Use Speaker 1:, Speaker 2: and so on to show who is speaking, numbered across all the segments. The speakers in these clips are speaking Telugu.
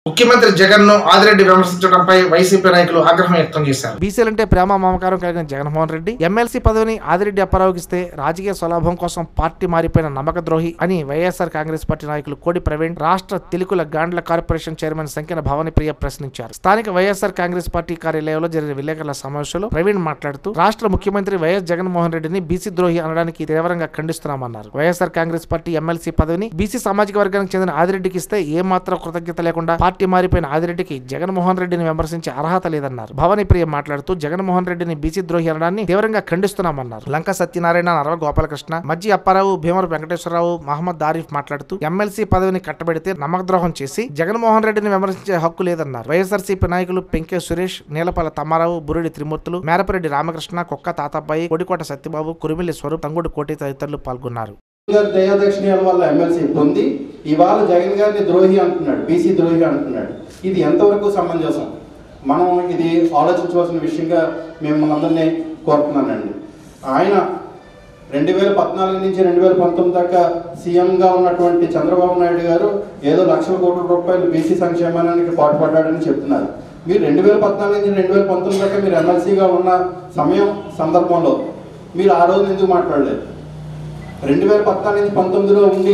Speaker 1: ముఖ్యమంత్రి జగన్ ను ఆదిరెడ్డి విమర్శించడంపై వైసీపీ నాయకులు ఆగ్రహం వ్యక్తం చేశారు
Speaker 2: బీసీలంటే ప్రేమ మమకారం కలిగిన జగన్మోహన్ రెడ్డి ఎమ్మెల్సీ పదవిని ఆదిరెడ్డి అప్పారావుకి ఇస్తే రాజకీయ స్వలాభం కోసం పార్టీ మారిపోయిన నమ్మక ద్రోహి అని వైఎస్ఆర్ కాంగ్రెస్ పార్టీ నాయకులు కోడి ప్రవీణ్ రాష్ట్ర తెలుగుల గాండ్ల కార్పొరేషన్ చైర్మన్ సంఖ్యన భవాని ప్రియ ప్రశ్నించారు స్థానిక వైఎస్ఆర్ కాంగ్రెస్ పార్టీ కార్యాలయంలో జరిగిన విలేకరుల సమావేశంలో ప్రవీణ్ మాట్లాడుతూ రాష్ట్ర ముఖ్యమంత్రి వైఎస్ జగన్మోహన్ రెడ్డిని బీసీ ద్రోహి అనడానికి తీవ్రంగా ఖండిస్తున్నామన్నారు వైఎస్ఆర్ కాంగ్రెస్ పార్టీ ఎమ్మెల్సీ పదవిని బీసీ సామాజిక వర్గానికి చెందిన ఆదిరెడ్డికి ఇస్తే ఏ మాత్రం కృతజ్ఞత లేకుండా పార్టీ మారిపోయిన ఆదిరెడ్డికి జగన్మోహన్ రెడ్డిని విమర్శించే అర్హత లేదన్నారు భవానీ ప్రియ మాట్లాడుతూ జగన్మోహన్ రెడ్డిని బీసీ ద్రోహి అనడాన్ని తీవ్రంగా ఖండిస్తున్నామన్నారు లంక సత్యనారాయణ నరవ గోపాలకృష్ణ మజ్జి అప్పారావు భీమవరం వెంకటేశ్వరరావు మహమ్మద్ దారిఫ్ మాట్లాడుతూ ఎమ్మెల్సీ పదవిని కట్టబెడితే నమ్మకద్రోహం చేసి జగన్మోహన్ రెడ్డిని విమర్శించే హక్కు లేదన్నారు వైఎస్ఆర్సీపీ నాయకులు పెంకే సురేష్ నీలపల్ల తమ్మారావు బురుడి త్రిమూర్తులు మేరపరెడ్డి రామకృష్ణ కుక్క తాతబ్బాయి కొడికోట సత్యబాబు కురిమిల్లి స్వరూప్ తంగుడు కోటి తదితరులు పాల్గొన్నారు
Speaker 3: గారి దయాదక్షిణ్యాల వల్ల ఎమ్మెల్సీ పొంది ఇవాళ జగన్ గారిని ద్రోహి అంటున్నాడు బీసీ ద్రోహి అంటున్నాడు ఇది ఎంతవరకు సమంజసం మనం ఇది ఆలోచించవలసిన విషయంగా మిమ్మల్ని అందరినీ కోరుతున్నానండి ఆయన రెండు వేల పద్నాలుగు నుంచి రెండు వేల పంతొమ్మిది దాకా సీఎంగా ఉన్నటువంటి చంద్రబాబు నాయుడు గారు ఏదో లక్షల కోట్ల రూపాయలు బీసీ సంక్షేమానికి పాటుపడ్డాడని చెప్తున్నారు మీరు రెండు వేల పద్నాలుగు నుంచి రెండు వేల పంతొమ్మిది దాకా మీరు ఎమ్మెల్సీగా ఉన్న సమయం సందర్భంలో మీరు ఆ రోజు ఎందుకు మాట్లాడలేదు రెండు వేల పద్నాలుగు నుంచి పంతొమ్మిదిలో ఉండి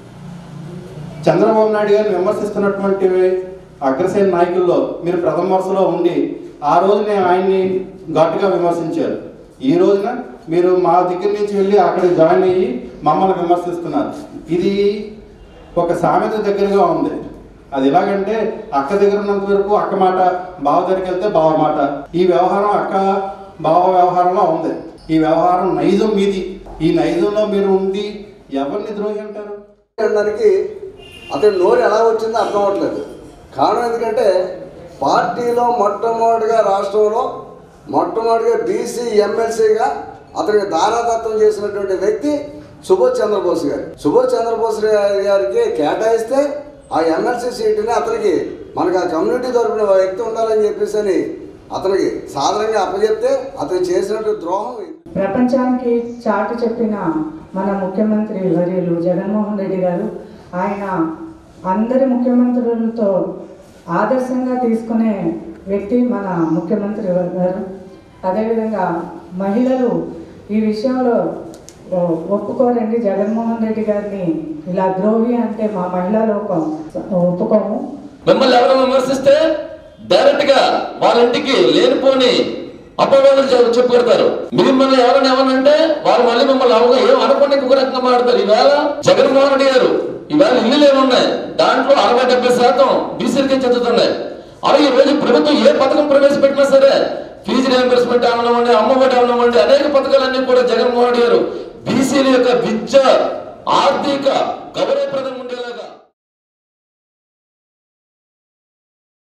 Speaker 3: చంద్రబాబు నాయుడు గారిని విమర్శిస్తున్నటువంటి అగ్రసేన నాయకుల్లో మీరు ప్రథమ వరుసలో ఉండి ఆ రోజునే ఆయన్ని ఘాటుగా విమర్శించారు ఈ రోజున మీరు మా దగ్గర నుంచి వెళ్ళి అక్కడ జాయిన్ అయ్యి మమ్మల్ని విమర్శిస్తున్నారు ఇది ఒక సామెత దగ్గరగా ఉంది అది ఎలాగంటే అక్క దగ్గర ఉన్నంత వరకు అక్క మాట బావ దగ్గరికి వెళ్తే బావ మాట ఈ వ్యవహారం అక్క బావ వ్యవహారంలో ఉంది ఈ వ్యవహారం నైజం మీది ఈ నైజంలో మీరు ఉండి ఎవరిని ద్రోహి అంటారు
Speaker 4: అనడానికి అతని నోరు ఎలా వచ్చిందో అర్థం అవ్వట్లేదు కారణం ఎందుకంటే పార్టీలో మొట్టమొదటిగా రాష్ట్రంలో మొట్టమొదటిగా బీసీ ఎమ్మెల్సీగా అతనికి దారాదత్తం చేసినటువంటి వ్యక్తి సుభాష్ చంద్రబోస్ గారు సుభాష్ చంద్రబోస్ గారికి కేటాయిస్తే ఆ ఎమ్మెల్సీ సీటుని అతనికి మనకు ఆ కమ్యూనిటీ తరపున వ్యక్తి ఉండాలని చెప్పేసి అని అతనికి సాధారణంగా అప్పచెప్తే అతను చేసినట్టు ద్రోహం ఇది.
Speaker 5: ప్రపంచానికి చాటు చెప్పిన మన ముఖ్యమంత్రి వర్యులు జగన్మోహన్ రెడ్డి గారు ఆయన అందరి ముఖ్యమంత్రులతో ఆదర్శంగా తీసుకునే వ్యక్తి మన ముఖ్యమంత్రి గారు అదేవిధంగా మహిళలు ఈ విషయంలో ఓ, ఒప్పుకోరండి జగన్మోహన్ రెడ్డి గారిని ఇలా ద్రోహి అంటే మా మహిళా లోకం ఒప్పుకోము
Speaker 6: మిమ్మల్ని ఎవరైనా విమర్శిస్తే డైరెక్ట్ గా వాళ్ళ ఇంటికి లేనిపోని అపవాదాలు చెప్- చెప్పుకొడతారు మిమ్మల్ని ఎవరైనా ఏమనంటే వాళ్ళు మళ్ళీ మిమ్మల్ని అవగా ఏం అనుకోండి ఇంకొక రకంగా మాడతారు ఈవేళ జగన్మోహన్ రెడ్డి గారు ఈవేళ ఇల్లు ఏమున్నాయి దాంట్లో అరవై డెబ్బై శాతం బీసీలకే చెందుతున్నాయి అలాగే ఈ రోజు ప్రభుత్వం ఏ పథకం ప్రవేశపెట్టినా సరే ఫీజు రియంబర్స్మెంట్ అవనివ్వండి అమ్మఒడి అవనివ్వండి అనేక పథకాలన్నీ కూడా జగన్మోహన్ రెడ్డి గారు బీసీల యొక్క విద్య ఆర్థిక గౌరవప్రద